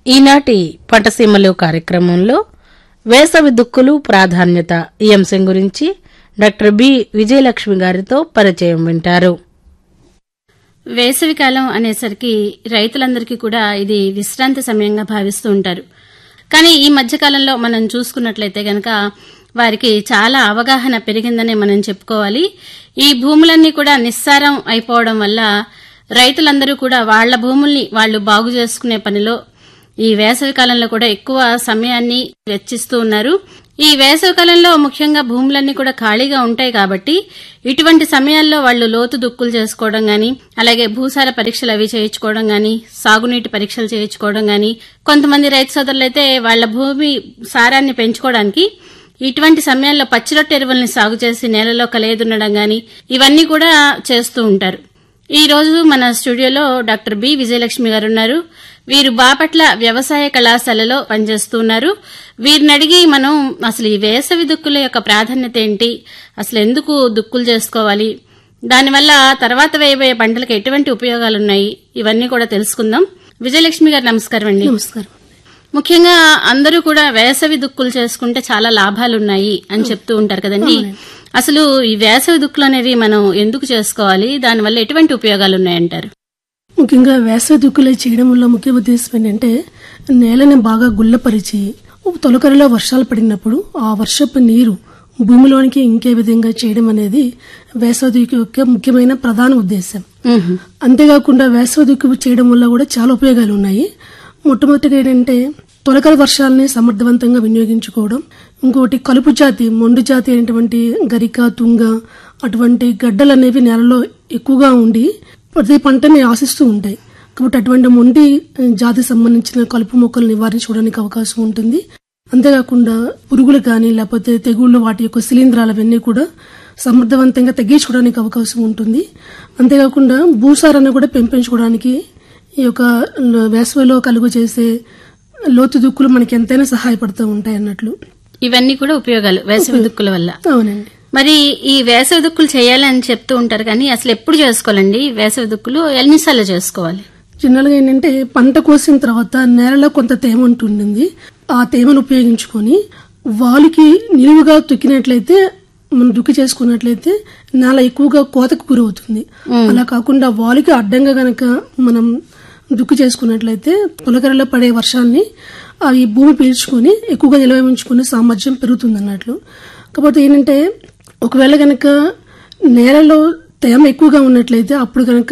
ఈనాటి పంటసీమలు కార్యక్రమంలో వేసవి దుక్కులు ప్రాధాన్యత ఈ అంశం గురించి డాక్టర్ బి విజయలక్ష్మి గారితో పరిచయం వింటారు వేసవికాలం అనేసరికి రైతులందరికీ కూడా ఇది విశ్రాంతి సమయంగా భావిస్తూ ఉంటారు కానీ ఈ మధ్యకాలంలో మనం చూసుకున్నట్లయితే గనక వారికి చాలా అవగాహన పెరిగిందనే మనం చెప్పుకోవాలి ఈ భూములన్నీ కూడా నిస్సారం అయిపోవడం వల్ల రైతులందరూ కూడా వాళ్ల భూముల్ని వాళ్ళు బాగు చేసుకునే పనిలో ఈ వేసవి కాలంలో కూడా ఎక్కువ సమయాన్ని వెచ్చిస్తూ ఉన్నారు ఈ వేసవి కాలంలో ముఖ్యంగా భూములన్నీ కూడా ఖాళీగా ఉంటాయి కాబట్టి ఇటువంటి సమయాల్లో వాళ్ళు లోతు దుక్కులు చేసుకోవడం గాని అలాగే భూసార పరీక్షలు అవి చేయించుకోవడం గాని సాగునీటి పరీక్షలు చేయించుకోవడం గాని కొంతమంది రైతు సోదరులైతే వాళ్ల భూమి సారాన్ని పెంచుకోవడానికి ఇటువంటి సమయాల్లో పచ్చిరొట్టె ఎరువుల్ని సాగు చేసి నేలలో కలయదున్నడం గాని ఇవన్నీ కూడా చేస్తూ ఉంటారు ఈ రోజు మన స్టూడియోలో డాక్టర్ బి విజయలక్ష్మి గారు ఉన్నారు వీరు బాపట్ల వ్యవసాయ కళాశాలలో పనిచేస్తూ ఉన్నారు వీరిని అడిగి మనం అసలు ఈ వేసవి దుక్కుల యొక్క ప్రాధాన్యత ఏంటి అసలు ఎందుకు దుక్కులు చేసుకోవాలి దానివల్ల తర్వాత వేయబోయే పంటలకు ఎటువంటి ఉపయోగాలు ఉన్నాయి ఇవన్నీ కూడా తెలుసుకుందాం విజయలక్ష్మి గారు నమస్కారం అండి నమస్కారం ముఖ్యంగా అందరూ కూడా వేసవి దుక్కులు చేసుకుంటే చాలా లాభాలున్నాయి అని చెప్తూ ఉంటారు కదండి అసలు ఈ వేసవి దుక్కులు అనేవి మనం ఎందుకు చేసుకోవాలి దానివల్ల ఎటువంటి ఉపయోగాలు ఉన్నాయంటారు ముఖ్యంగా వేసవి దుక్కులు చేయడం వల్ల ముఖ్య ఉద్దేశం ఏంటంటే నేలని బాగా గుల్లపరిచి తొలకరిలో వర్షాలు పడినప్పుడు ఆ వర్షపు నీరు భూమిలోనికి ఇంకే విధంగా చేయడం అనేది వేసవి దుక్కు యొక్క ముఖ్యమైన ప్రధాన ఉద్దేశం అంతేకాకుండా వేసవి దుక్కు చేయడం వల్ల కూడా చాలా ఉపయోగాలు ఉన్నాయి మొట్టమొదటిగా ఏంటంటే తొలకరి వర్షాలని సమర్థవంతంగా వినియోగించుకోవడం ఇంకోటి కలుపు జాతి మొండు జాతి అయినటువంటి గరిక తుంగ అటువంటి గడ్డలు అనేవి నేలలో ఎక్కువగా ఉండి ప్రతి పంటని ఆశిస్తూ ఉంటాయి కాబట్టి అటువంటి మొండి జాతి సంబంధించిన కలుపు మొక్కలు నివారించుకోవడానికి అవకాశం ఉంటుంది అంతేకాకుండా పురుగులు కానీ లేకపోతే తెగుళ్ళు వాటి యొక్క శిలీంధ్రాలు అవన్నీ కూడా సమర్థవంతంగా తగ్గించుకోవడానికి అవకాశం ఉంటుంది అంతేకాకుండా భూసారాన్ని కూడా పెంపించుకోవడానికి ఈ యొక్క వేసవిలో కలుగు చేసే లోతు దుక్కులు మనకి ఎంతైనా సహాయపడుతూ ఉంటాయి అన్నట్లు ఇవన్నీ కూడా ఉపయోగాలు వేసవి దుక్కుల వల్ల అవునండి మరి ఈ వేసవి దుక్కులు చేయాలని చెప్తూ ఉంటారు కానీ అసలు ఎప్పుడు చేసుకోవాలండి వేసవి దుక్కులు ఎన్నిసార్లు చేసుకోవాలి జనరల్ గా ఏంటంటే పంట కోసిన తర్వాత నేలలో కొంత తేమ ఉంటుంటుంది ఆ తేమను ఉపయోగించుకొని వాలికి నిలువుగా తొక్కినట్లయితే మనం దుక్కి చేసుకున్నట్లయితే నేల ఎక్కువగా కోతకు గురవుతుంది అలా కాకుండా వాలికి అడ్డంగా గనక మనం దుక్కి చేసుకున్నట్లయితే తొలకరలో పడే వర్షాన్ని అవి భూమి పీల్చుకొని ఎక్కువగా నిల్వ ఉంచుకునే సామర్థ్యం పెరుగుతుంది అన్నట్లు కాబట్టి ఏంటంటే ఒకవేళ గనక నేలలో తేమ ఎక్కువగా ఉన్నట్లయితే అప్పుడు గనక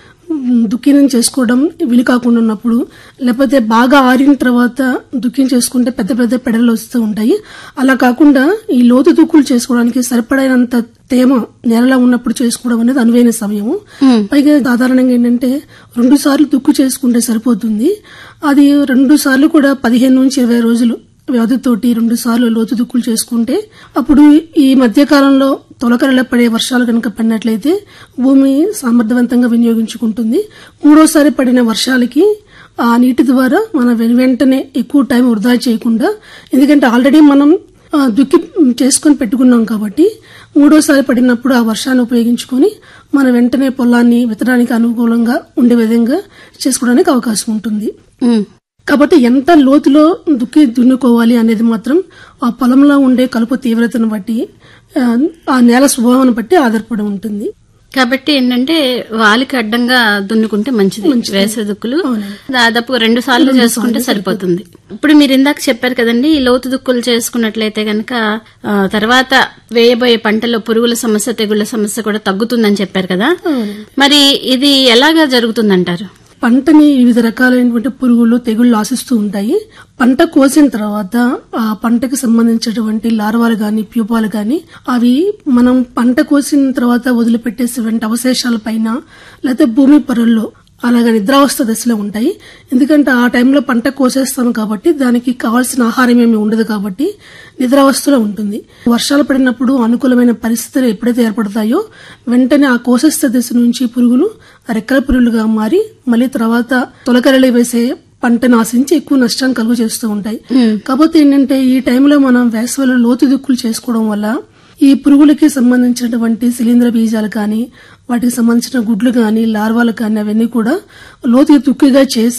దుక్కినం చేసుకోవడం వీలు కాకుండా ఉన్నప్పుడు లేకపోతే బాగా ఆరిన తర్వాత దుక్కిన చేసుకుంటే పెద్ద పెద్ద పెడలు వస్తూ ఉంటాయి అలా కాకుండా ఈ లోతు దుక్కులు చేసుకోవడానికి సరిపడైనంత తేమ నేలలో ఉన్నప్పుడు చేసుకోవడం అనేది అనువైన సమయం పైగా సాధారణంగా ఏంటంటే రెండు సార్లు దుక్కు చేసుకుంటే సరిపోతుంది అది రెండు సార్లు కూడా పదిహేను నుంచి ఇరవై రోజులు వ్యవధితోటి రెండు సార్లు లోతు దుక్కులు చేసుకుంటే అప్పుడు ఈ మధ్య కాలంలో తొలకరలో పడే వర్షాలు కనుక పడినట్లయితే భూమి సమర్థవంతంగా వినియోగించుకుంటుంది మూడోసారి పడిన వర్షాలకి ఆ నీటి ద్వారా మన వెను వెంటనే ఎక్కువ టైం వృధా చేయకుండా ఎందుకంటే ఆల్రెడీ మనం ఆ, దుక్కి చేసుకొని పెట్టుకున్నాం కాబట్టి మూడోసారి పడినప్పుడు ఆ వర్షాన్ని ఉపయోగించుకొని మన వెంటనే పొలాన్ని విత్తడానికి అనుకూలంగా ఉండే విధంగా చేసుకోవడానికి అవకాశం ఉంటుంది కాబట్టి ఎంత లోతులో దుక్కి దున్నుకోవాలి అనేది మాత్రం ఆ పొలంలో ఉండే కలుపు తీవ్రతను బట్టి ఆ, ఆ నేల స్వభావాన్ని బట్టి ఆధారపడి ఉంటుంది కాబట్టి ఏంటంటే వాలికి అడ్డంగా దున్నుకుంటే మంచిది వేసవి దుక్కులు దాదాపు రెండు సార్లు చేసుకుంటే సరిపోతుంది ఇప్పుడు మీరు ఇందాక చెప్పారు కదండి ఈ లోతు దుక్కులు చేసుకున్నట్లయితే గనక ఆ, తర్వాత వేయబోయే పంటలో పురుగుల సమస్య తెగుళ్ల సమస్య కూడా తగ్గుతుందని చెప్పారు కదా మరి ఇది ఎలాగా జరుగుతుందంటారు పంటని వివిధ రకాలైనటువంటి పురుగులు తెగుళ్ళు ఆశిస్తూ ఉంటాయి పంట కోసిన తర్వాత ఆ పంటకు సంబంధించినటువంటి లార్వాలు గాని ప్యూపాలు గాని అవి మనం పంట కోసిన తర్వాత వదిలిపెట్టేసేటువంటి అవశేషాల పైన లేకపోతే భూమి పొరల్లో అలాగే నిద్రావస్థ దశలో ఉంటాయి ఎందుకంటే ఆ టైంలో పంట కోసేస్తాం కాబట్టి దానికి కావాల్సిన ఆహారం ఏమి ఉండదు కాబట్టి నిద్రావస్థలో ఉంటుంది వర్షాలు పడినప్పుడు అనుకూలమైన పరిస్థితులు ఎప్పుడైతే ఏర్పడతాయో వెంటనే ఆ కోసేస్త దశ నుంచి పురుగులు రెక్కల పురుగులుగా మారి మళ్ళీ తర్వాత తొలకరలు వేసే పంటను ఆశించి ఎక్కువ నష్టాన్ని కలుగు చేస్తూ ఉంటాయి కాకపోతే ఏంటంటే ఈ టైంలో మనం వేసవిలో లోతు దుక్కులు చేసుకోవడం వల్ల ఈ పురుగులకి సంబంధించినటువంటి శిలీంద్ర బీజాలు కానీ వాటికి సంబంధించిన గుడ్లు కానీ లార్వాలు కానీ అవన్నీ కూడా లోతు దుక్కిగా చేసి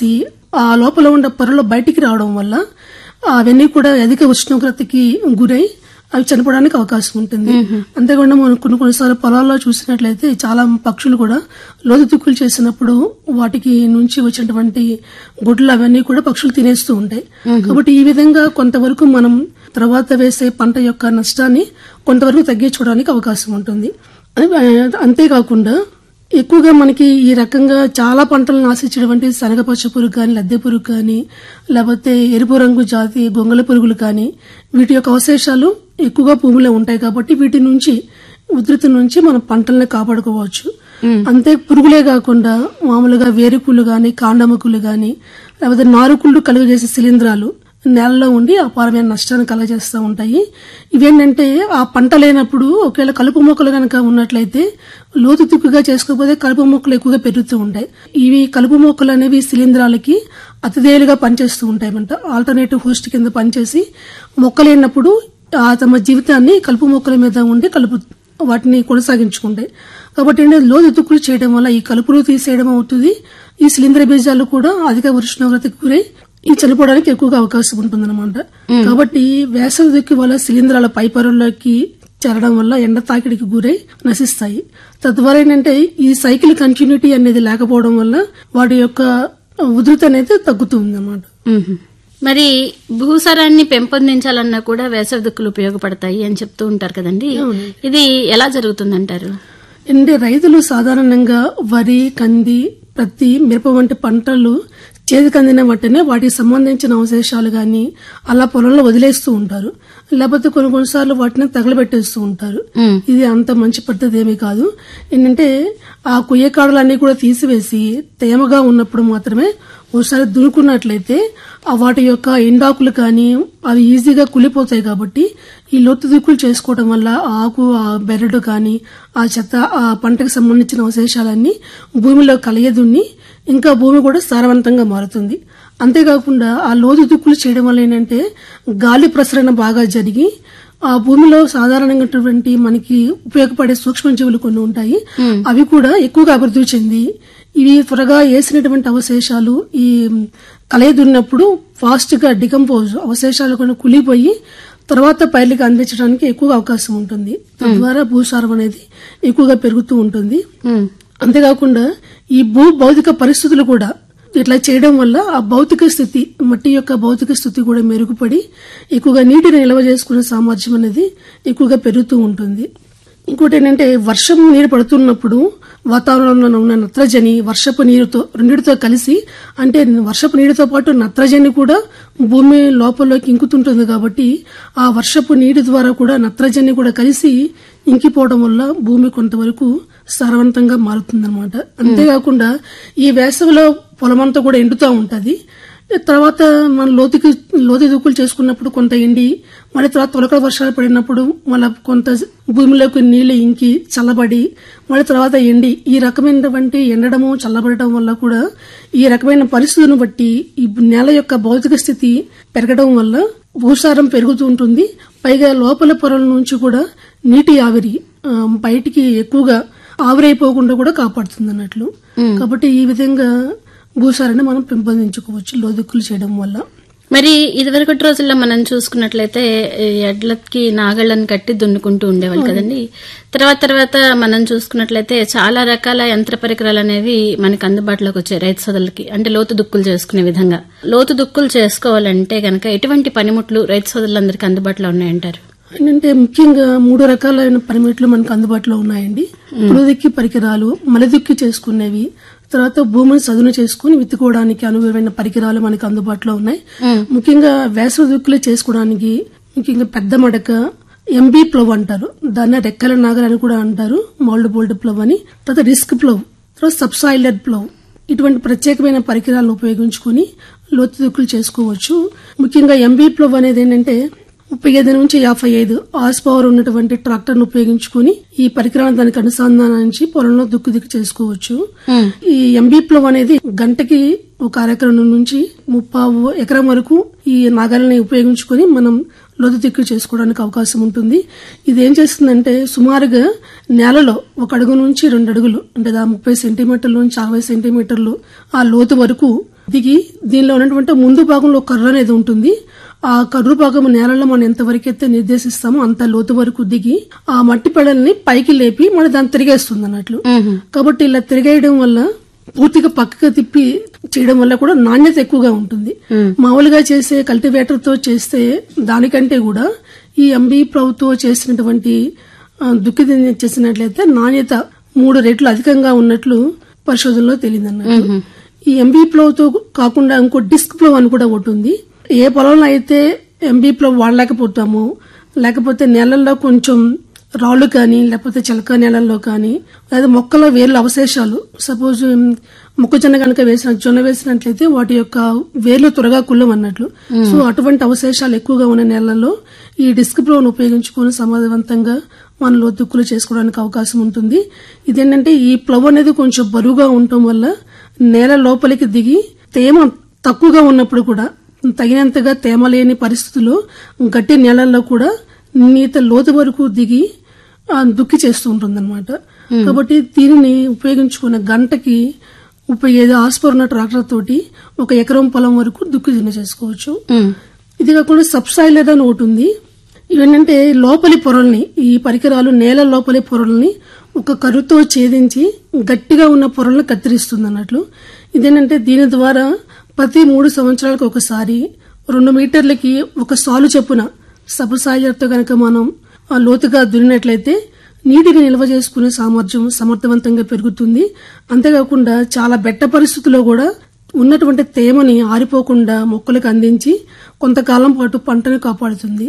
ఆ లోపల ఉన్న పొరలు బయటికి రావడం వల్ల అవన్నీ కూడా అధిక ఉష్ణోగ్రతకి గురై అవి చనిపోవడానికి అవకాశం ఉంటుంది అంతేకాకుండా మనం కొన్ని కొన్నిసార్లు పొలాల్లో చూసినట్లయితే చాలా పక్షులు కూడా లోతు దుక్కులు చేసినప్పుడు వాటికి నుంచి వచ్చినటువంటి గుడ్లు అవన్నీ కూడా పక్షులు తినేస్తూ ఉంటాయి కాబట్టి ఈ విధంగా కొంతవరకు మనం తర్వాత వేసే పంట యొక్క నష్టాన్ని కొంతవరకు తగ్గించుకోవడానికి అవకాశం ఉంటుంది అది- అంతేకాకుండా ఎక్కువగా మనకి ఈ రకంగా చాలా పంటలను ఆశించినటువంటి శనగపచ్చ పురుగు కానీ లద్దె పురుగు కానీ లేకపోతే ఎరుపు రంగు జాతి గొంగళ పురుగులు కానీ వీటి యొక్క అవశేషాలు ఎక్కువగా భూమిలో ఉంటాయి కాబట్టి వీటి నుంచి ఉధృతి నుంచి మనం పంటల్ని కాపాడుకోవచ్చు అంతే పురుగులే కాకుండా మామూలుగా వేరుకుళ్ళు గాని కాండముకులు గాని లేకపోతే నారుకుళ్ళు కలుగజేసే శిలీంధ్రాలు నేలలో ఉండి అపారమైన నష్టాన్ని కలగజేస్తూ ఉంటాయి ఇవేంటంటే ఆ పంట లేనప్పుడు ఒకవేళ కలుపు మొక్కలు కనుక ఉన్నట్లయితే లోతు తిక్కుగా చేసుకోకపోతే కలుపు మొక్కలు ఎక్కువగా పెరుగుతూ ఉంటాయి ఇవి కలుపు మొక్కలు అనేవి శిలీంధ్రాలకి అతిథేయులుగా పనిచేస్తూ ఉంటాయి అంట ఆల్టర్నేటివ్ హోస్ట్ కింద పనిచేసి మొక్క లేనప్పుడు ఆ తమ జీవితాన్ని కలుపు మొక్కల మీద ఉండి కలుపు వాటిని కొనసాగించుకుంటాయి కాబట్టి ఏంటంటే లోతు తుక్కులు చేయడం వల్ల ఈ కలుపులు తీసేయడం అవుతుంది ఈ శిలీంద్ర బీజాలు కూడా అధిక ఉష్ణోగ్రతకు గురై ఈ చనిపోవడానికి ఎక్కువగా అవకాశం ఉంటుందన్నమాట కాబట్టి వేసవి దుక్కి వల్ల శిలీంధ్రాల పై పొరల్లోకి చేరడం వల్ల ఎండ తాకిడికి గురై నశిస్తాయి తద్వారా ఏంటంటే ఈ సైకిల్ కంటిన్యూటీ అనేది లేకపోవడం వల్ల వాటి యొక్క ఉధృతి అనేది తగ్గుతుంది అన్నమాట మ్మ్. మరి భూసారాన్ని పెంపొందించాలన్నా కూడా వేసవి దుక్కులు ఉపయోగపడతాయి అని చెప్తూ ఉంటారు కదండి ఇది ఎలా జరుగుతుందంటారు అంటే రైతులు సాధారణంగా వరి కంది ప్రత్తి మిరప వంటి పంటలు చేతికి అందిన వెంటనే వాటికి సంబంధించిన అవశేషాలు గాని అలా పొలంలో వదిలేస్తూ ఉంటారు లేకపోతే కొన్ని కొన్నిసార్లు వాటిని తగలబెట్టేస్తూ ఉంటారు మ్మ్. ఇది అంత మంచి పద్ధతి ఏమీ కాదు ఏంటంటే ఆ కుయ్యకాడలన్నీ కూడా తీసివేసి తేమగా ఉన్నప్పుడు మాత్రమే ఒకసారి దునుకున్నట్లయితే ఆ వాటి యొక్క ఎండాకులు కానీ అవి ఈజీగా కులిపోతాయి కాబట్టి ఈ లోతు దిక్కులు చేసుకోవడం వల్ల ఆ ఆకు ఆ బెరడు కానీ ఆ చెత్త ఆ పంటకు సంబంధించిన అవశేషాలన్నీ భూమిలో కలియదున్ని ఇంకా భూమి కూడా సారవంతంగా మారుతుంది అంతేకాకుండా ఆ లోతు దిక్కులు చేయడం వల్ల ఏంటంటే గాలి ప్రసరణ బాగా జరిగి ఆ భూమిలో సాధారణంగా ఉన్నటువంటి మనకి ఉపయోగపడే సూక్ష్మజీవులు కొన్ని ఉంటాయి అవి కూడా ఎక్కువగా అభివృద్ధి చెంది ఇవి త్వరగా వేసినటువంటి అవశేషాలు ఈ కలయి దున్నప్పుడు ఫాస్ట్ గా డికంపోజ్ అవశేషాలు కొన్ని కులిపోయి తర్వాత పైర్లకి అందించడానికి ఎక్కువగా అవకాశం ఉంటుంది తద్వారా భూసారం అనేది ఎక్కువగా పెరుగుతూ ఉంటుంది మ్మ్. అంతేకాకుండా ఈ భూ భౌతిక పరిస్థితులు కూడా ఇట్లా చేయడం వల్ల ఆ భౌతిక స్థితి మట్టి యొక్క భౌతిక స్థితి కూడా మెరుగుపడి ఎక్కువగా నీటిని నిల్వ చేసుకునే సామర్థ్యం అనేది ఎక్కువగా పెరుగుతూ ఉంటుంది ఇంకోటి ఏంటంటే వర్షం నీరు పడుతున్నప్పుడు వాతావరణంలో ఉన్న నత్రజని వర్షపు నీరుతో రెండిటితో కలిసి అంటే వర్షపు నీటితో పాటు నత్రజని కూడా భూమి లోపలికి ఇంకుతుంటుంది కాబట్టి ఆ వర్షపు నీటి ద్వారా కూడా నత్రజని కూడా కలిసి ఇంకిపోవడం వల్ల భూమి కొంతవరకు సారవంతంగా మారుతుందన్నమాట అంతేకాకుండా ఈ వేసవిలో పొలమంతా కూడా ఎండుతూ ఉంటది తర్వాత మన లోతుకి లోతు దుక్కులు చేసుకున్నప్పుడు కొంత ఎండి మళ్ళీ తర్వాత తొలకడ వర్షాలు పడినప్పుడు మళ్ళీ కొంత భూమిలోకి నీళ్లు ఇంకి చల్లబడి మళ్ళీ తర్వాత ఎండి ఈ రకమైనటువంటి ఎండడము చల్లబడటం వల్ల కూడా ఈ రకమైన పరిస్థితులను బట్టి ఈ నేల యొక్క భౌతిక స్థితి పెరగడం వల్ల భూసారం పెరుగుతూ ఉంటుంది పైగా లోపల పొరల నుంచి కూడా నీటి ఆవిరి ఆ, బయటికి ఎక్కువగా ఆవిరైపోకుండా కూడా కాపాడుతుంది అన్నట్లు కాబట్టి ఈ విధంగా భూసారాన్ని మనం పెంపొందించుకోవచ్చు లోదుక్కులు చేయడం వల్ల మరి ఇదివరకటి రోజుల్లో మనం చూసుకున్నట్లయితే ఈ ఎడ్లకి నాగళ్ళని కట్టి దున్నుకుంటూ ఉండేవాళ్ళు కదండి తర్వాత తర్వాత మనం చూసుకున్నట్లయితే చాలా రకాల యంత్ర పరికరాలు అనేవి మనకు అందుబాటులోకి వచ్చాయి రైతు సోదరులకి అంటే లోతు దుక్కులు చేసుకునే విధంగా లోతు దుక్కులు చేసుకోవాలంటే గనక ఎటువంటి పనిముట్లు రైతు సోదరులందరికీ అందుబాటులో ఉన్నాయంటారు ఏంటంటే ముఖ్యంగా మూడు రకాలైన పనిముట్లు మనకు అందుబాటులో ఉన్నాయండి పురుదిక్కి పరికరాలు మలదిక్కి చేసుకునేవి తర్వాత భూమిని సదును చేసుకుని విత్తుకోవడానికి అనువైన పరికరాలు మనకు అందుబాటులో ఉన్నాయి ముఖ్యంగా వేసవి దుక్కులు చేసుకోవడానికి ముఖ్యంగా పెద్ద మడక ఎంబీ ప్లవ్ అంటారు దాన్ని రెక్కల నాగర్ అని కూడా అంటారు మౌల్డ్ బోల్డ్ ప్లవ్ అని తర్వాత రిస్క్ ప్లవ్ తర్వాత సబ్సాయిలర్ ప్లవ్ ఇటువంటి ప్రత్యేకమైన పరికరాలను ఉపయోగించుకుని లోతు దుక్కులు చేసుకోవచ్చు ముఖ్యంగా ఎంబీ ప్లవ్ అనేది ఏంటంటే ముప్పై ఐదు నుంచి యాభై ఐదు హార్స్ పవర్ ఉన్నటువంటి ట్రాక్టర్ ను ఉపయోగించుకుని ఈ పరికరాలను దానికి అనుసంధానించి పొలంలో దుక్కు దిక్కు చేసుకోవచ్చు ఈ ఎంబీ ప్లవ్ అనేది గంటకి ఒక అరెకరం నుంచి ముప్పావు ఎకరం వరకు ఈ నాగల్ని ఉపయోగించుకొని మనం లోతు దిక్కు చేసుకోవడానికి అవకాశం ఉంటుంది ఇది ఏం చేస్తుందంటే సుమారుగా నేలలో ఒక అడుగు నుంచి రెండు అడుగులు అంటే దా ముప్పై సెంటీమీటర్ల నుంచి అరవై సెంటీమీటర్లు ఆ లోతు వరకు దిగి దీనిలో ఉన్నటువంటి ముందు భాగంలో కర్ర అనేది ఉంటుంది ఆ కర్రు భాగం నేలలో మనం ఎంతవరకు అయితే నిర్దేశిస్తామో అంత లోతు వరకు దిగి ఆ మట్టి పెడల్ని పైకి లేపి మన దాన్ని తిరిగేస్తుంది అన్నట్లు కాబట్టి ఇలా తిరిగేయడం వల్ల పూర్తిగా పక్కగా తిప్పి చేయడం వల్ల కూడా నాణ్యత ఎక్కువగా ఉంటుంది మామూలుగా చేసే కల్టివేటర్ తో చేస్తే దానికంటే కూడా ఈ ఎంబీ తో చేసినటువంటి ఆ, దుక్కి చేసినట్లయితే నాణ్యత మూడు రెట్లు అధికంగా ఉన్నట్లు పరిశోధనలో తెలియదన్నట్టు ఈ ఎంబీ తో కాకుండా ఇంకో డిస్క్ ప్లవ్ అని కూడా ఒకటి ఉంది ఏ పొలంలో అయితే ఎంబీ ప్లవ్ వాడలేకపోతామో లేకపోతే నేలల్లో కొంచెం రాళ్ళు కానీ లేకపోతే చిలక నేలల్లో కానీ లేదా మొక్కల వేర్ల అవశేషాలు సపోజ్ మొక్కజొన్న కనుక వేసిన జొన్న వేసినట్లయితే వాటి యొక్క వేర్లు త్వరగా కుళ్ళం అన్నట్లు సో అటువంటి అవశేషాలు ఎక్కువగా ఉన్న నేలల్లో ఈ డిస్క్ ప్లోను ఉపయోగించుకొని సమర్థవంతంగా మనలో దుక్కులు చేసుకోవడానికి అవకాశం ఉంటుంది ఇదేంటంటే ఈ ప్లవ్ అనేది కొంచెం బరువుగా ఉండటం వల్ల నేల లోపలికి దిగి తేమ తక్కువగా ఉన్నప్పుడు కూడా తగినంతగా తేమ లేని పరిస్థితుల్లో గట్టి నేలల్లో కూడా నీత లోతు వరకు దిగి ఆ, దుక్కి చేస్తూ ఉంటుంది కాబట్టి దీనిని ఉపయోగించుకున్న గంటకి ముప్పై ఐదు ఆస్పర్న ట్రాక్టర్ తోటి ఒక ఎకరం పొలం వరకు దుక్కి దిన్న చేసుకోవచ్చు ఇది కాకుండా సబ్సాయిలర్ అని ఒకటి ఉంది ఇవేంటంటే లోపలి పొరల్ని ఈ పరికరాలు నేల లోపలి పొరల్ని ఒక కరుతో ఛేదించి గట్టిగా ఉన్న పొరలను కత్తిరిస్తుంది అన్నట్లు ఇదేంటంటే దీని ద్వారా ప్రతి మూడు సంవత్సరాలకు ఒకసారి రెండు మీటర్లకి ఒక సాలు చొప్పున సబ్సాయిలర్తో కనుక మనం ఆ లోతుగా దున్నినట్లయితే నీటిని నిల్వ చేసుకునే సామర్థ్యం సమర్థవంతంగా పెరుగుతుంది అంతేకాకుండా చాలా బెట్ట పరిస్థితుల్లో కూడా ఉన్నటువంటి తేమని ఆరిపోకుండా మొక్కలకు అందించి కొంతకాలం పాటు పంటను కాపాడుతుంది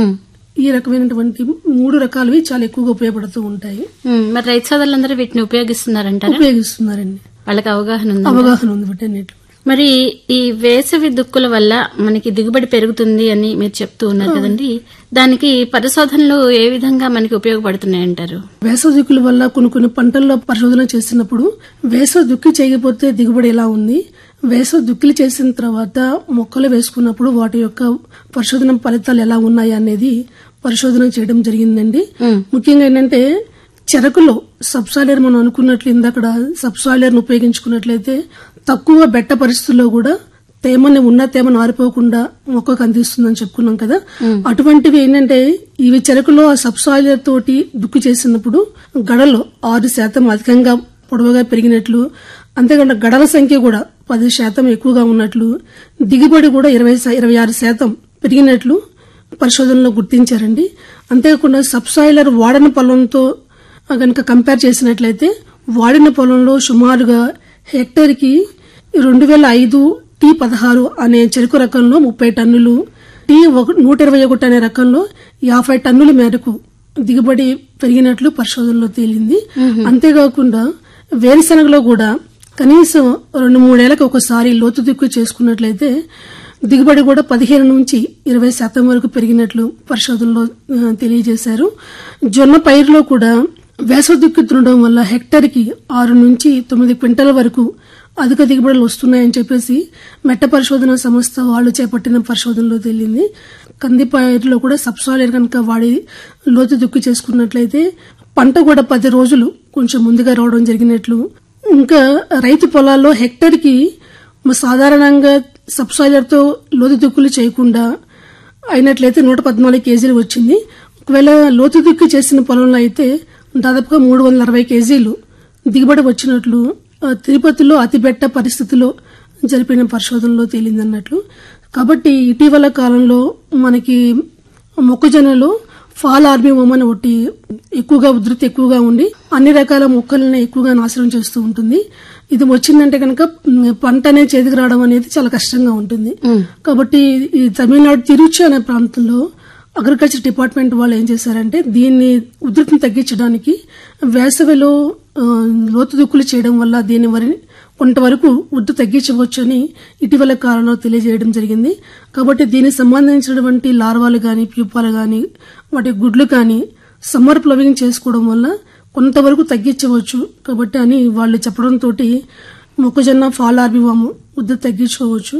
ఈ రకమైనటువంటి మూడు రకాలవి చాలా ఎక్కువగా ఉపయోగపడుతూ ఉంటాయి మరి రైతు సోదరులందరూ వీటిని ఉపయోగిస్తున్నారంటారా ఉపయోగిస్తున్నారండి వాళ్ళకి అవగాహన ఉంది అవగాహన ఉంది వీటన్నిటిలో మరి ఈ వేసవి దుక్కుల వల్ల మనకి దిగుబడి పెరుగుతుంది అని మీరు చెప్తూ ఉన్నారు కదండి దానికి పరిశోధనలు ఏ విధంగా మనకి ఉపయోగపడుతున్నాయంటారు వేసవి దుక్కుల వల్ల కొన్ని కొన్ని పంటల్లో పరిశోధన చేసినప్పుడు వేసవి దుక్కి చేయకపోతే దిగుబడి ఎలా ఉంది వేసవి దుక్కిలు చేసిన తర్వాత మొక్కలు వేసుకున్నప్పుడు వాటి యొక్క పరిశోధన ఫలితాలు ఎలా ఉన్నాయి అనేది పరిశోధన చేయడం జరిగిందండి ముఖ్యంగా ఏంటంటే చెరకులో సబ్సాయిలర్ మనం అనుకున్నట్లు ఇందాక సబ్సాయిలర్ ఉపయోగించుకున్నట్లయితే తక్కువ బెట్ట పరిస్థితుల్లో కూడా తేమని ఉన్న తేమను ఆరిపోకుండా మొక్కకు అందిస్తుందని చెప్పుకున్నాం కదా అటువంటివి ఏంటంటే ఇవి చెరకులో ఆ సబ్సాయిలర్ తోటి దుక్కు చేసినప్పుడు గడలో ఆరు శాతం అధికంగా పొడవుగా పెరిగినట్లు అంతేకాకుండా గడల సంఖ్య కూడా పది శాతం ఎక్కువగా ఉన్నట్లు దిగుబడి కూడా ఇరవై శా- ఇరవై ఆరు శాతం పెరిగినట్లు పరిశోధనలో గుర్తించారండి అంతేకాకుండా సబ్సాయిలర్ వాడని పొలంతో కనుక కంపేర్ చేసినట్లయితే వాడిన పొలంలో సుమారుగా హెక్టర్కి రెండు వేల ఐదు టీ పదహారు అనే చెరుకు రకంలో ముప్పై టన్నులు టీ ఒక- నూట ఇరవై ఒకటి అనే రకంలో యాభై టన్నుల మేరకు దిగుబడి పెరిగినట్లు పరిశోధనలో తేలింది అంతేకాకుండా వేరుశనగలో కూడా కనీసం రెండు మూడేళ్లకు ఒకసారి లోతు దిక్కు చేసుకున్నట్లయితే దిగుబడి కూడా పదిహేను నుంచి ఇరవై శాతం వరకు పెరిగినట్లు పరిశోధనలో ఆ, తెలియజేశారు జొన్న పైరులో కూడా వేసవి దిక్కు దున్నడం వల్ల హెక్టర్కి ఆరు నుంచి తొమ్మిది క్వింటల వరకు అధిక దిగుబడులు వస్తున్నాయని చెప్పేసి మెట్ట పరిశోధన సంస్థ వాళ్ళు చేపట్టిన పరిశోధనలో తేలింది కంది పైరులో కూడా సబ్సాయిలర్ కనుక వాడి లోతు దుక్కు చేసుకున్నట్లయితే పంట కూడా పది రోజులు కొంచెం ముందుగా రావడం జరిగినట్లు ఇంకా రైతు పొలాల్లో హెక్టర్కి మ- సాధారణంగా సబ్సాయిలర్ తో లోతు దుక్కులు చేయకుండా అయినట్లయితే నూట పద్నాలుగు కేజీలు వచ్చింది ఒకవేళ లోతు దుక్కు చేసిన పొలంలో అయితే దాదాపుగా మూడు వందల అరవై కేజీలు దిగుబడి వచ్చినట్లు ఆ, తిరుపతిలో అతిబెట్ట పరిస్థితిలో జరిపిన పరిశోధనలో తేలిందన్నట్లు కాబట్టి ఇటీవల కాలంలో మనకి మొక్కజొన్నలో ఫాల్ ఆర్బిమం అని ఒకటి ఎక్కువగా ఉధృతి ఎక్కువగా ఉండి అన్ని రకాల మొక్కలను ఎక్కువగా నాశనం చేస్తూ ఉంటుంది ఇది వచ్చిందంటే కనుక మ్, పంట అనేది చేతికి రావడం అనేది చాలా కష్టంగా ఉంటుంది కాబట్టి ఈ తమిళనాడు తిరుచి అనే ప్రాంతంలో అగ్రికల్చర్ డిపార్ట్మెంట్ వాళ్ళు ఏం చేశారంటే దీన్ని ఉధృతిని తగ్గించడానికి వేసవిలో ఆ, లోతు దుక్కులు చేయడం వల్ల దీని వరి కొంతవరకు ఉద్దు తగ్గించవచ్చు అని ఇటీవల కాలంలో తెలియజేయడం జరిగింది కాబట్టి దీనికి సంబంధించినటువంటి లార్వాలు గాని ప్యూపాలు గాని వాటి గుడ్లు కానీ సమ్మర్ ప్లవింగ్ చేసుకోవడం వల్ల కొంతవరకు తగ్గించవచ్చు కాబట్టి అని వాళ్ళు చెప్పడంతో మొక్కజొన్న ఫాల్ ఆర్బివాము ఉద్దు తగ్గించుకోవచ్చు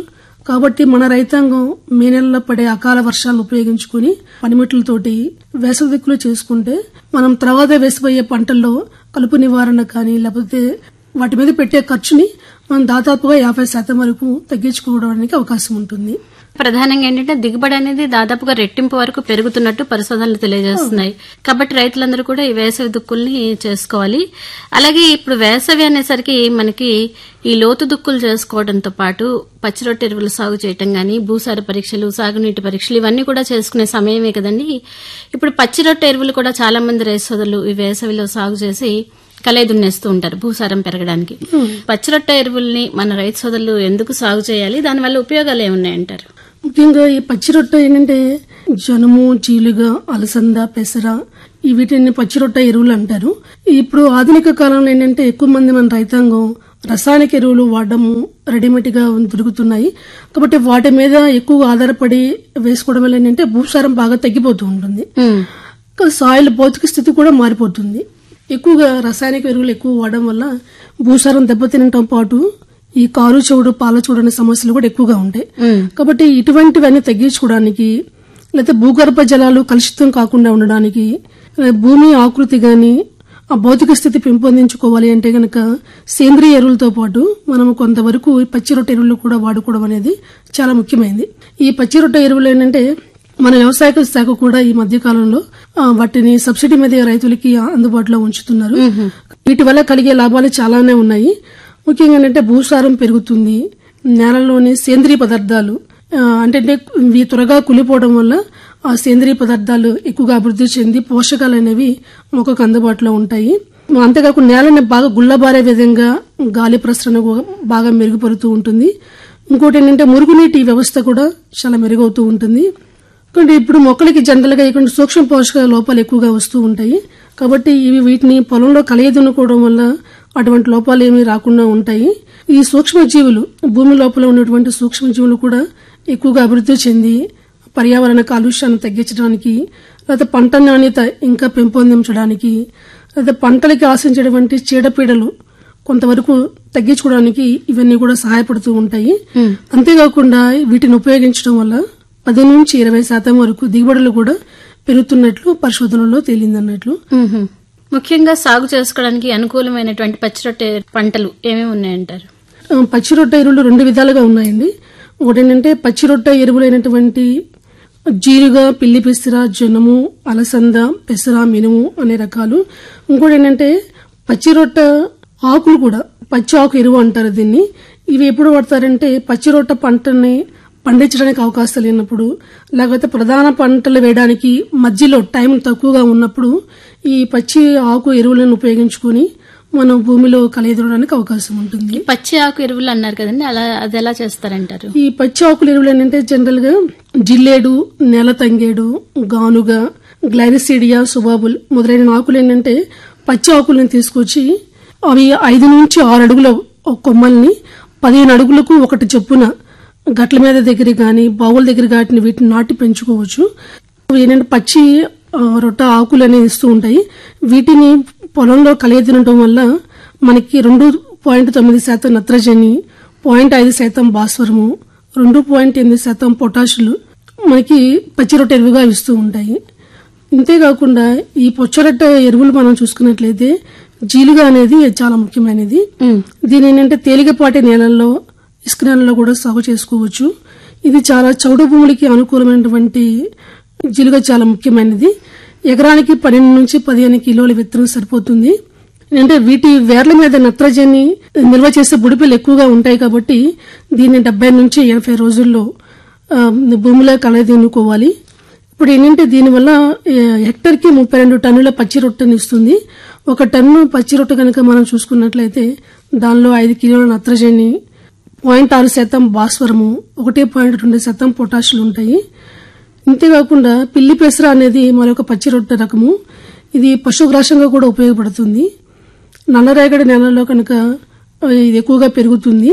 కాబట్టి మన రైతాంగం మే నెలలో పడే అకాల వర్షాలను ఉపయోగించుకుని పనిముట్లతోటి వేసవి దిక్కులు చేసుకుంటే మనం తర్వాత వేసిపోయే పంటల్లో కలుపు నివారణ కానీ లేకపోతే వాటి మీద పెట్టే ఖర్చుని మనం దాదాపుగా యాభై శాతం వరకు తగ్గించుకోవడానికి అవకాశం ఉంటుంది ప్రధానంగా ఏంటంటే దిగుబడి అనేది దాదాపుగా రెట్టింపు వరకు పెరుగుతున్నట్టు పరిశోధనలు తెలియజేస్తున్నాయి కాబట్టి రైతులందరూ కూడా ఈ వేసవి దుక్కుల్ని చేసుకోవాలి అలాగే ఇప్పుడు వేసవి అనేసరికి మనకి ఈ లోతు దుక్కులు చేసుకోవడంతో పాటు పచ్చిరొట్టె ఎరువులు సాగు చేయటం గానీ భూసార పరీక్షలు సాగునీటి పరీక్షలు ఇవన్నీ కూడా చేసుకునే సమయమే కదండి ఇప్పుడు పచ్చిరొట్టె ఎరువులు కూడా చాలా మంది రైతు సోదరులు ఈ వేసవిలో సాగు చేసి కలే దున్నేస్తూ ఉంటారు భూసారం పెరగడానికి పచ్చిరొట్ట ఎరువుల్ని మన రైతు సోదరులు ఎందుకు సాగు చేయాలి దానివల్ల ఉపయోగాలు ఏమున్నాయంటారు ముఖ్యంగా ఈ పచ్చి రొట్టె ఏంటంటే జనుము జీలుగ అలసంద పెసర ఈ వీటిని పచ్చి రొట్టె ఎరువులు అంటారు ఇప్పుడు ఆధునిక కాలంలో ఏంటంటే ఎక్కువ మంది మన రైతాంగం రసాయనిక ఎరువులు వాడడము రెడీమేడ్ గా దొరుకుతున్నాయి కాబట్టి వాటి మీద ఎక్కువ ఆధారపడి వేసుకోవడం వల్ల ఏంటంటే భూసారం బాగా తగ్గిపోతూ ఉంటుంది సాయిల్ భౌతిక స్థితి కూడా మారిపోతుంది ఎక్కువగా రసాయనిక ఎరువులు ఎక్కువ వాడడం వల్ల భూసారం దెబ్బతినటం పాటు ఈ కారు చెవుడు పాల చూడు అనే సమస్యలు కూడా ఎక్కువగా ఉంటాయి కాబట్టి ఇటువంటివన్నీ తగ్గించుకోవడానికి లేకపోతే భూగర్భ జలాలు కలుషితం కాకుండా ఉండడానికి లేదా భూమి ఆకృతి గాని ఆ భౌతిక స్థితి పెంపొందించుకోవాలి అంటే గనక సేంద్రియ ఎరువులతో పాటు మనం కొంతవరకు ఈ పచ్చి రొట్టె ఎరువులు కూడా వాడుకోవడం అనేది చాలా ముఖ్యమైనది ఈ పచ్చి రొట్టె ఎరువులు ఏంటంటే మన వ్యవసాయ శాఖ కూడా ఈ మధ్య కాలంలో ఆ, వాటిని సబ్సిడీ మీద రైతులకి అందుబాటులో ఉంచుతున్నారు వీటి వల్ల కలిగే లాభాలు చాలానే ఉన్నాయి ముఖ్యంగా ఏంటంటే భూసారం పెరుగుతుంది నేలలోని సేంద్రియ పదార్థాలు ఆ, అంటే ఇవి త్వరగా కులిపోవడం వల్ల ఆ సేంద్రియ పదార్థాలు ఎక్కువగా అభివృద్ధి చెంది పోషకాలు అనేవి మొక్కకు అందుబాటులో ఉంటాయి అంతేకాకుండా నేలని బాగా గుల్లబారే విధంగా గాలి ప్రసరణ కూడా బాగా మెరుగుపడుతూ ఉంటుంది ఇంకోటి ఏంటంటే మురుగునీటి వ్యవస్థ కూడా చాలా మెరుగవుతూ ఉంటుంది కానీ ఇప్పుడు మొక్కలకి జనరల్ గా ఇక్కడ సూక్ష్మ పోషక లోపాలు ఎక్కువగా వస్తూ ఉంటాయి కాబట్టి ఇవి వీటిని పొలంలో కలియదున్నుకోవడం వల్ల అటువంటి లోపాలు ఏమీ రాకుండా ఉంటాయి ఈ సూక్ష్మజీవులు భూమి లోపల ఉన్నటువంటి సూక్ష్మజీవులు కూడా ఎక్కువగా అభివృద్ధి చెంది పర్యావరణ కాలుష్యాన్ని తగ్గించడానికి లేదా పంట నాణ్యత ఇంకా పెంపొందించడానికి లేదా పంటలకి ఆశించేటువంటి చీడపీడలు కొంతవరకు తగ్గించుకోవడానికి ఇవన్నీ కూడా సహాయపడుతూ ఉంటాయి అంతేకాకుండా వీటిని ఉపయోగించడం వల్ల పది నుంచి ఇరవై శాతం వరకు దిగుబడులు కూడా పెరుగుతున్నట్లు పరిశోధనలో తేలిందన్నట్లు మ్మ్. ముఖ్యంగా సాగు చేసుకోవడానికి అనుకూలమైనటువంటి పచ్చిరొట్టె పంటలు ఏమేమి ఉన్నాయంటారు ఆ, పచ్చి రొట్టె ఎరువులు రెండు విధాలుగా ఉన్నాయండి ఒకటి ఏంటంటే పచ్చి రొట్టె ఎరువులైనటువంటి జీరుగా పిల్లి పెసర జొన్నము అలసంద పెసర మినుము అనే రకాలు ఇంకోటి ఏంటంటే పచ్చి రొట్టె ఆకులు కూడా పచ్చి ఆకు ఎరువు అంటారు దీన్ని ఇవి ఎప్పుడు వాడతారంటే పచ్చి రొట్టె పంటని పండించడానికి అవకాశం లేనప్పుడు లేకపోతే ప్రధాన పంటలు వేయడానికి మధ్యలో టైం తక్కువగా ఉన్నప్పుడు ఈ పచ్చి ఆకు ఎరువులను ఉపయోగించుకొని మనం భూమిలో కలియదూడడానికి అవకాశం ఉంటుంది పచ్చి ఆకు ఎరువులు అన్నారు కదండి అలా అది ఎలా చేస్తారంటారు ఈ పచ్చి ఆకుల ఎరువులు ఏంటంటే జనరల్ గా జిల్లేడు నేల తంగేడు గానుగ గ్లైరిసిడియా సుబాబుల్ మొదలైన ఆకులు ఏంటంటే పచ్చి ఆకులను తీసుకొచ్చి అవి ఐదు నుంచి ఆరు అడుగుల ఒక కొమ్మల్ని పదిహేను అడుగులకు ఒకటి చొప్పున గట్ల మీద దగ్గర గాని బావుల దగ్గర గాటిని వీటిని నాటి పెంచుకోవచ్చు ఇవి ఏంటంటే పచ్చి ఆ, రొట్ట ఆకులు అనేవి ఇస్తూ ఉంటాయి వీటిని పొలంలో కలియదినటం వల్ల మనకి రెండు పాయింట్ తొమ్మిది శాతం నత్రజని పాయింట్ ఐదు శాతం భాస్వరము రెండు పాయింట్ ఎనిమిది శాతం పొటాషులు మనకి పచ్చి రొట్టె ఎరువుగా ఇస్తూ ఉంటాయి ఇంతేకాకుండా ఈ పొచ్చరొట్ట ఎరువులు మనం చూసుకున్నట్లయితే జీలుగా అనేది చాలా ముఖ్యమైనది దీని ఏంటంటే తేలికపాటి నేలల్లో ఇసుక నేలల్లో కూడా సాగు చేసుకోవచ్చు ఇది చాలా చౌడు భూములకి అనుకూలమైనటువంటి జీలుగా చాలా ముఖ్యమైనది ఎకరానికి పన్నెండు నుంచి పదిహేను కిలోల విత్తనం సరిపోతుంది అంటే వీటి వేర్ల మీద నత్రజని నిల్వ చేసే బుడిపిలు ఎక్కువగా ఉంటాయి కాబట్టి దీన్ని డెబ్బై నుంచి ఎనభై రోజుల్లో ఆ, భూమిలో కలదీనుకోవాలి ఇప్పుడు ఏంటంటే దీనివల్ల ఏ, హెక్టర్కి ముప్పై రెండు టన్నుల పచ్చి రొట్టెని ఇస్తుంది ఒక టన్ను పచ్చి రొట్టె కనుక మనం చూసుకున్నట్లయితే దానిలో ఐదు కిలోల నత్రజని పాయింట్ ఆరు శాతం భాస్వరము ఒకటి పాయింట్ రెండు శాతం పొటాషులు ఉంటాయి ఇంతేకాకుండా పిల్లి పెసర అనేది మరొక పచ్చి రొట్టె రకము ఇది పశుగ్రాసంగా కూడా ఉపయోగపడుతుంది నల్లరేగడి నేలలో కనుక ఆ, ఇది ఎక్కువగా పెరుగుతుంది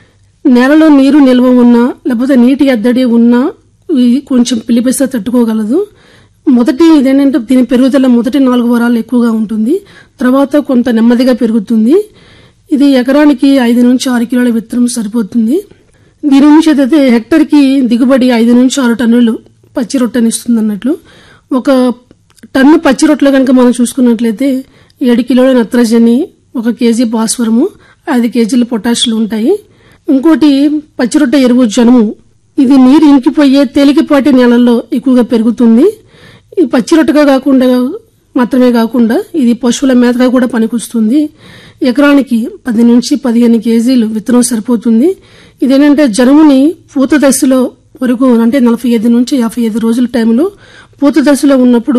నేలలో నీరు నిల్వ ఉన్నా లేకపోతే నీటి ఎద్దడి ఉన్నా ఇది కొంచెం పిల్లి పెసర తట్టుకోగలదు మొదటి ఇదేంటంటే దీని పెరుగుదల మొదటి నాలుగు వారాలు ఎక్కువగా ఉంటుంది తర్వాత కొంత నెమ్మదిగా పెరుగుతుంది ఇది ఎకరానికి ఐదు నుంచి ఆరు కిలోల విత్తనం సరిపోతుంది దీని నుంచి అయితే హెక్టర్కి దిగుబడి ఐదు నుంచి ఆరు టన్నులు పచ్చి రొట్టెని ఇస్తుంది అన్నట్లు ఒక టన్ను పచ్చి రొట్టెలు కనుక మనం చూసుకున్నట్లయితే ఏడు కిలోల నత్రజని ఒక కేజీ భాస్వరము ఐదు కేజీలు పొటాషియం ఉంటాయి ఇంకోటి పచ్చి రొట్టె ఎరువు జనుము ఇది నీరు ఇంకిపోయే తేలికపాటి నేలల్లో ఎక్కువగా పెరుగుతుంది ఈ పచ్చి రొట్టెగా కాకుండా మాత్రమే కాకుండా ఇది పశువుల మేతగా కూడా పనికొస్తుంది ఎకరానికి పది నుంచి పదిహేను కేజీలు విత్తనం సరిపోతుంది ఇదేంటంటే జనుముని పూత దశలో వరకు అంటే నలభై ఐదు నుంచి యాభై ఐదు రోజుల టైంలో పూత దశలో ఉన్నప్పుడు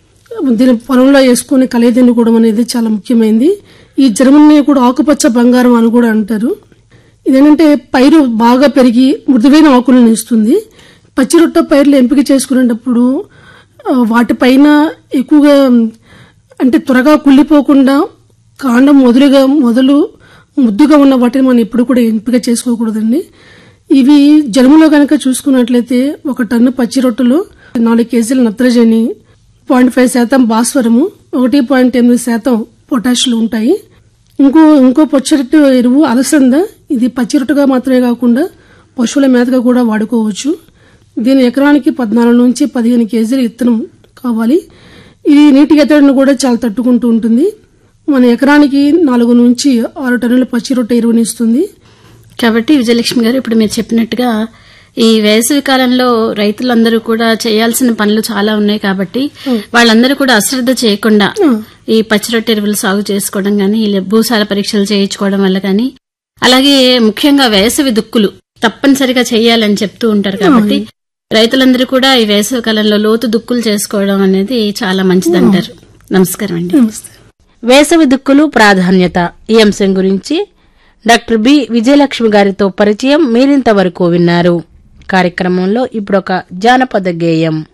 దీని పొలంలో వేసుకుని కలియదిండి కూడా అనేది చాలా ముఖ్యమైనది ఈ జర్మనీ కూడా ఆకుపచ్చ బంగారం అని కూడా అంటారు ఇదేంటంటే పైరు బాగా పెరిగి మృదువైన ఆకులను ఇస్తుంది పచ్చి రొట్ట పైర్లు ఎంపిక చేసుకునేటప్పుడు ఆ, వాటిపైన ఎక్కువగా అంటే త్వరగా కుళ్ళిపోకుండా కాండం మొదలుగా మొదలు ముద్దుగా ఉన్న వాటిని మనం ఎప్పుడు కూడా ఎంపిక చేసుకోకూడదండి ఇవి జనుములో కనుక చూసుకున్నట్లయితే ఒక టన్ను పచ్చి రొట్టెలు నాలుగు కేజీల నత్రజని పాయింట్ ఫైవ్ శాతం భాస్వరము ఒకటి పాయింట్ ఎనిమిది శాతం పొటాషియం ఉంటాయి ఇంకో ఇంకో పచ్చిరొట్టు ఎరువు అలసంద ఇది పచ్చిరొట్టుగా మాత్రమే కాకుండా పశువుల మేతగా కూడా వాడుకోవచ్చు దీని ఎకరానికి పద్నాలుగు నుంచి పదిహేను కేజీల విత్తనం కావాలి ఇది నీటి ఎత్తడిని కూడా చాలా తట్టుకుంటూ ఉంటుంది మన ఎకరానికి నాలుగు నుంచి ఆరు టన్నుల పచ్చిరొట్టె ఎరువుని ఇస్తుంది కాబట్టి విజయలక్ష్మి గారు ఇప్పుడు మీరు చెప్పినట్టుగా ఈ వేసవి కాలంలో రైతులందరూ కూడా చేయాల్సిన పనులు చాలా ఉన్నాయి కాబట్టి వాళ్ళందరూ కూడా అశ్రద్ధ చేయకుండా ఈ పచ్చిరొట్టె ఎరువులు సాగు చేసుకోవడం గానీ ఇలా భూసార పరీక్షలు చేయించుకోవడం వల్ల గానీ అలాగే ముఖ్యంగా వేసవి దుక్కులు తప్పనిసరిగా చేయాలని చెప్తూ ఉంటారు కాబట్టి రైతులందరూ కూడా ఈ వేసవి కాలంలో లోతు దుక్కులు చేసుకోవడం అనేది చాలా మంచిదంటారు నమస్కారం అండి నమస్తే వేసవి దుక్కులు ప్రాధాన్యత ఈ అంశం గురించి డాక్టర్ బి విజయలక్ష్మి గారితో పరిచయం మీరింతవరకు విన్నారు కార్యక్రమంలో ఇప్పుడొక జానపద గేయం